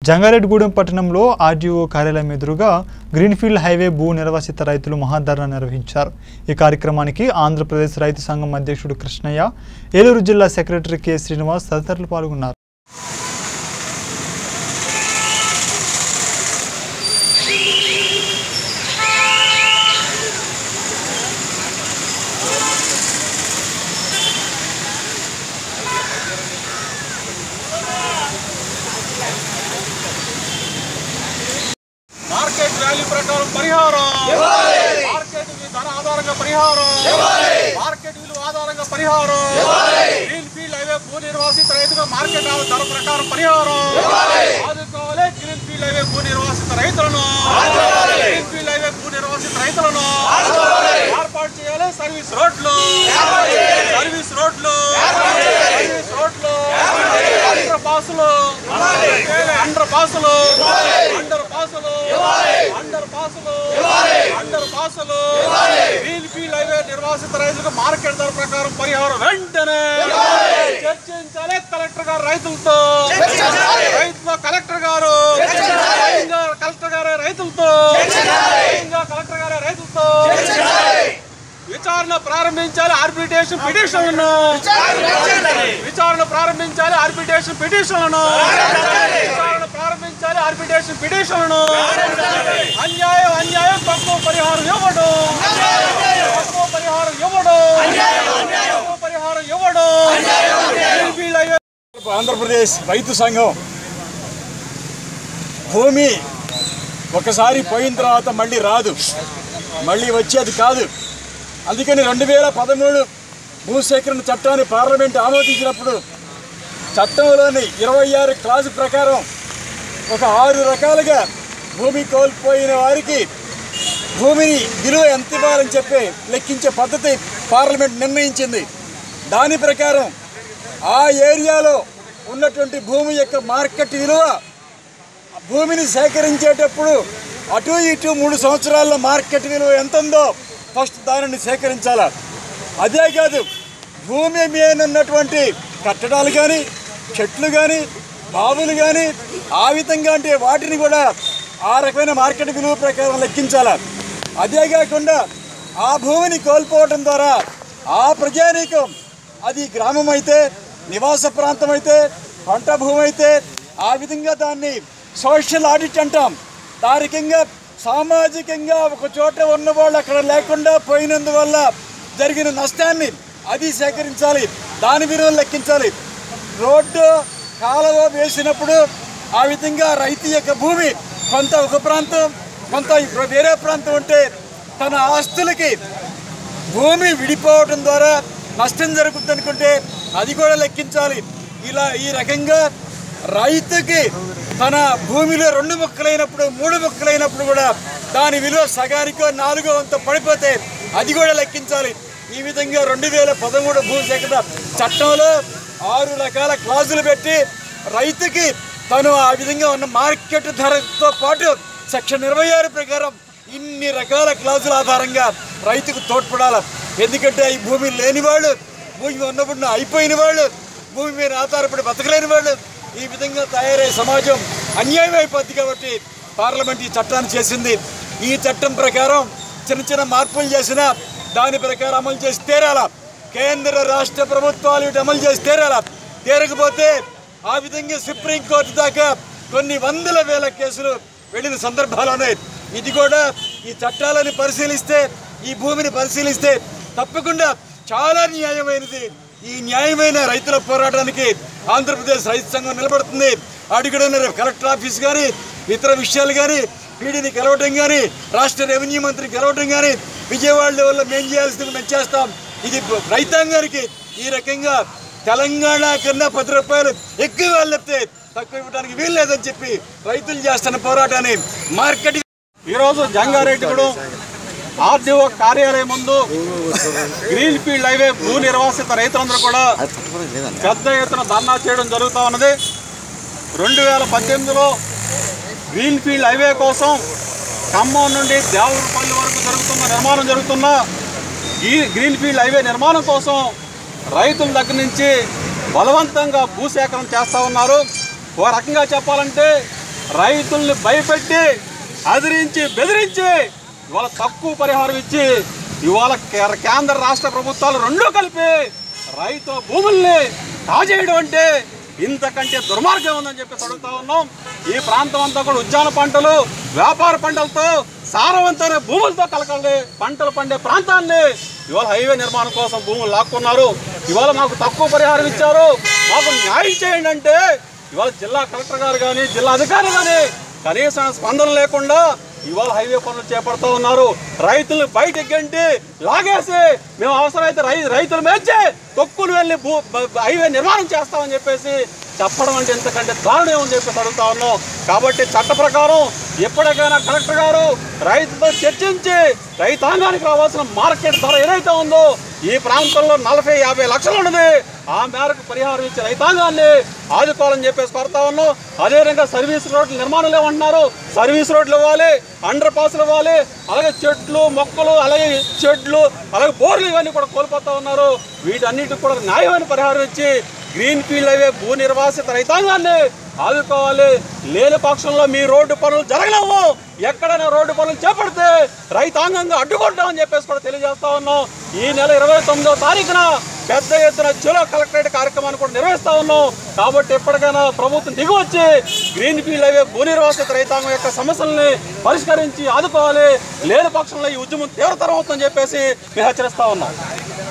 జంగారెడ్డిగూడెం పట్టణంలో ఆర్డీఓ కార్యాలయం ఎదురుగా గ్రీన్ఫీల్డ్ హైవే భూ నిర్వాసిత రైతులు మహాధరణ నిర్వహించారు ఈ కార్యక్రమానికి ఆంధ్రప్రదేశ్ రైతు సంఘం అధ్యక్షుడు కృష్ణయ్య ఏలూరు జిల్లా సెక్రటరీ కె శ్రీనివాస్ తదితరులు పాల్గొన్నారు మార్కెట్ వాల్యూ ప్రకారం పరిహారం మార్కెట్ వి- ధర ఆధారంగా పరిహారం మార్కెట్ విలువ ఆధారంగా పరిహారం గ్రీన్ ఫీల్డ్ హైవే భూ నిర్వాసిత రైతుగా మార్కెట్ ఆ- ధర ప్రకారం పరిహారం ఆదుకోవాలి గ్రీన్ ఫీల్డ్ హైవే భూ నిర్వాసిత రైతులను గ్రీన్ ఫీల్డ్ హైవే భూ నిర్వాసిత రైతులను ఏర్పాటు చేయాలి సర్వీస్ రోడ్లు సర్వీస్ రోడ్లు సర్వీస్ రోడ్లు అండర్ పాసులు అండర్ పాసులు అండర్ పాసులు అండర్ పాసులు అండర్ పాసులు గ్రీన్ ఫీల్డ్ హైవే నిర్వాసిత రైతులకు మార్కెట్ ధర ప్రకారం పరిహారం వెంటనే చర్చించాలి కలెక్టర్ గారు రైతులతో రైతులతో కలెక్టర్ గారు స్వయంగా కలెక్టర్ గారే రైతులతో స్వయంగా కలెక్టర్ గారే రైతులతో విచారణ ప్రారంభించాలి ఆర్బిటేషన్ పిటిషన్లను విచారణ ప్రారంభించాలి ఆర్బిటేషన్ పిటిషన్లను విచారణ ప్రారంభించాలి ఆర్బిటేషన్ పిటిషన్లను అన్యాయం అన్యాయం తక్కువ పరిహారం ఇవ్వడు తక్కువ పరిహారం ఇవ్వడు తక్కువ పరిహారం ఇవ్వడు వీళ్ళ ఆంధ్రప్రదేశ్ రైతు సంఘం భూమి ఒకసారి పోయిన తర్వాత మళ్ళీ రాదు మళ్ళీ వచ్చేది కాదు అందుకని రెండు వేల పదమూడు భూసేకరణ చట్టాన్ని పార్లమెంట్ ఆమోదించినప్పుడు చట్టంలోని ఇరవై ఆరు క్లాజు ప్రకారం ఒక ఆరు రకాలుగా భూమి కోల్పోయిన వారికి భూమిని విలువ ఎంత ఇవ్వాలని చెప్పి లెక్కించే పద్ధతి పార్లమెంట్ నిర్ణయించింది దాని ప్రకారం ఆ ఏరియాలో ఉన్నటువంటి భూమి యొక్క మార్కెట్ విలువ భూమిని సేకరించేటప్పుడు అటు ఇటు మూడు సంవత్సరాల్లో మార్కెట్ విలువ ఎంత ఉందో ఫస్ట్ దానిని సేకరించాల అదే కాదు భూమి మీద ఉన్నటువంటి కట్టడాలు కానీ చెట్లు కానీ బావులు కానీ ఆ విధంగా అంటే వాటిని కూడా ఆ రకమైన మార్కెట్ విలువ ప్రకారం లెక్కించాల అదే కాకుండా ఆ భూమిని కోల్పోవడం ద్వారా ఆ ప్రజానీకం అది గ్రామం అయితే నివాస ప్రాంతం అయితే పంట భూమి అయితే ఆ విధంగా దాన్ని సోషల్ ఆడిట్ అంటాం దారికంగా సామాజికంగా ఒక చోట ఉన్న వాళ్ళు అక్కడ లేకుండా పోయినందువల్ల జరిగిన నష్టాన్ని అది సేకరించాలి దాని విలువ లెక్కించాలి రోడ్డు కాలువ వేసినప్పుడు ఆ విధంగా రైతు యొక్క భూమి కొంత ఒక ప్రాంతం కొంత వేరే ప్రాంతం ఉంటే తన ఆస్తులకి భూమి విడిపోవడం ద్వారా నష్టం జరుగుతుంది అనుకుంటే అది కూడా లెక్కించాలి ఇలా ఈ రకంగా రైతుకి తన భూమిలో రెండు ముక్కలైనప్పుడు మూడు ముక్కలైనప్పుడు కూడా దాని విలువ సగానికో నాలుగో వంత పడిపోతే అది కూడా లెక్కించాలి ఈ విధంగా రెండు వేల పదమూడు భూసేకరణ చట్టంలో ఆరు రకాల క్లాజులు పెట్టి రైతుకి తను ఆ విధంగా ఉన్న మార్కెట్ ధరతో పాటు సెక్షన్ ఇరవై ఆరు ప్రకారం ఇన్ని రకాల క్లాజుల ఆధారంగా రైతుకు తోడ్పడాలి ఎందుకంటే ఈ భూమి లేని వాళ్ళు భూమి ఉన్నప్పుడు అయిపోయిన వాళ్ళు భూమి మీద ఆధారపడి బతకలేని వాళ్ళు ఈ విధంగా తయారయ్యే సమాజం అన్యాయం అయిపోద్ది కాబట్టి పార్లమెంట్ ఈ చట్టాన్ని చేసింది ఈ చట్టం ప్రకారం చిన్న చిన్న మార్పులు చేసినా దాని ప్రకారం అమలు చేసి తీరాల కేంద్ర రాష్ట్ర ప్రభుత్వాలు వీటి అమలు చేసి తీరాల తీరకపోతే ఆ విధంగా సుప్రీంకోర్టు దాకా కొన్ని వందల వేల కేసులు వెళ్ళిన సందర్భాలు ఉన్నాయి ఇది కూడా ఈ చట్టాలను పరిశీలిస్తే ఈ భూమిని పరిశీలిస్తే తప్పకుండా చాలా న్యాయమైనది ఈ న్యాయమైన రైతుల పోరాటానికి ఆంధ్రప్రదేశ్ రైతు సంఘం నిలబడుతుంది అడుగుడున్న కలెక్టర్ ఆఫీస్ కానీ ఇతర విషయాలు కానీ పీడీని కలవటం కానీ రాష్ట్ర రెవెన్యూ మంత్రి కలవటం కానీ విజయవాడ లెవెల్లో మేము చేయాల్సింది మేము చేస్తాం ఇది రైతాంగానికి ఈ రకంగా తెలంగాణ కన్నా పది రూపాయలు ఎక్కువ వెళ్ళితే తక్కువ ఇవ్వడానికి వీలు లేదని చెప్పి రైతులు చేస్తున్న పోరాటాన్ని మార్కెట్ ఈరోజు జంగారెడ్డిగూడెం ఆర్డీఓ కార్యాలయం ముందు గ్రీన్ ఫీల్డ్ హైవే భూ నిర్వాసిత రైతులందరూ కూడా పెద్ద ఎత్తున ధర్నా చేయడం జరుగుతూ ఉన్నది రెండు వేల పద్దెనిమిదిలో గ్రీన్ ఫీల్డ్ హైవే కోసం ఖమ్మం నుండి దేవరపల్లి వరకు జరుగుతున్న నిర్మాణం జరుగుతున్న ఈ గ్రీన్ ఫీల్డ్ హైవే నిర్మాణం కోసం రైతుల దగ్గర నుంచి బలవంతంగా భూసేకరణ చేస్తూ ఉన్నారు ఓ రకంగా చెప్పాలంటే రైతుల్ని భయపెట్టి అదిరించి బెదిరించి ఇవాళ తక్కువ పరిహారం ఇచ్చి ఇవాళ కే- కేంద్ర రాష్ట్ర ప్రభుత్వాలు రెండూ కలిపి రైతుల భూముల్ని కాజేయడం అంటే ఇంతకంటే దుర్మార్గం ఉందని చెప్పేసి అడుగుతా ఉన్నాం ఈ ప్రాంతం అంతా కూడా ఉద్యాన పంటలు వ్యాపార పంటలతో సారవంతమైన భూములతో కలకండి పంటలు పండే ప్రాంతాన్ని ఇవాళ హైవే నిర్మాణం కోసం భూములు లాక్కున్నారు ఇవాళ మాకు తక్కువ పరిహారం ఇచ్చారు మాకు న్యాయం చేయండి అంటే ఇవాళ జిల్లా కలెక్టర్ గారు కానీ జిల్లా అధికారులు కానీ కనీసం స్పందన లేకుండా ఇవాళ హైవే పనులు చేపడుతూ ఉన్నారు రైతులు బయటకు గంటి లాగేసి మేము అవసరమైతే రై రైతులు మేర్చి తొక్కులు వెళ్ళి భూ బ- బ- హైవే నిర్మాణం చేస్తామని చెప్పేసి చెప్పడం అంటే ఎంతకంటే దారుణం అని చెప్పేసి అడుగుతా ఉన్నాం కాబట్టి చట్ట ప్రకారం ఎప్పటికైనా కలెక్టర్ గారు రైతుతో చర్చించి రైతాంగానికి రావాల్సిన మార్కెట్ ధర ఏదైతే ఉందో ఈ ప్రాంతంలో నలభై యాభై లక్షలు ఉన్నది ఆ మేరకు పరిహారం ఇచ్చే రైతాంగాన్ని ఆదుకోవాలని చెప్పేసి కోరుతా ఉన్నాం అదేవిధంగా సర్వీస్ రోడ్లు నిర్మాణం లేవంటున్నారు సర్వీస్ రోడ్లు ఇవ్వాలి అండర్ పాస్లు ఇవ్వాలి అలాగే చెట్లు మొక్కలు అలాగే చెట్లు అలాగే బోర్లు ఇవన్నీ కూడా కోల్పోతా ఉన్నారు వీటన్నిటికి కూడా న్యాయమైన పరిహారం ఇచ్చి గ్రీన్ ఫీల్డ్ హైవే భూ నిర్వాసిత రైతాంగాన్ని ఆదుకోవాలి లేని పక్షంలో మీ రోడ్డు పనులు జరగలేవు ఎక్కడైనా రోడ్డు పనులు చేపడితే రైతాంగంగా అడ్డుకుంటామని చెప్పేసి కూడా తెలియజేస్తా ఉన్నాం ఈ నెల ఇరవై తొమ్మిదో తారీఖున పెద్ద ఎత్తున జిల్లా కలెక్టరేట్ కార్యక్రమాన్ని కూడా నిర్వహిస్తా ఉన్నాం కాబట్టి ఎప్పటికైనా ప్రభుత్వం దిగివచ్చి గ్రీన్ ఫీల్డ్ హైవే భూ నిర్వాసిత రైతాంగం యొక్క సమస్యల్ని పరిష్కరించి ఆదుకోవాలి లేని పక్షంలో ఈ ఉద్యమం తీవ్రతరం అవుతుందని చెప్పేసి మేము హెచ్చరిస్తా ఉన్నాం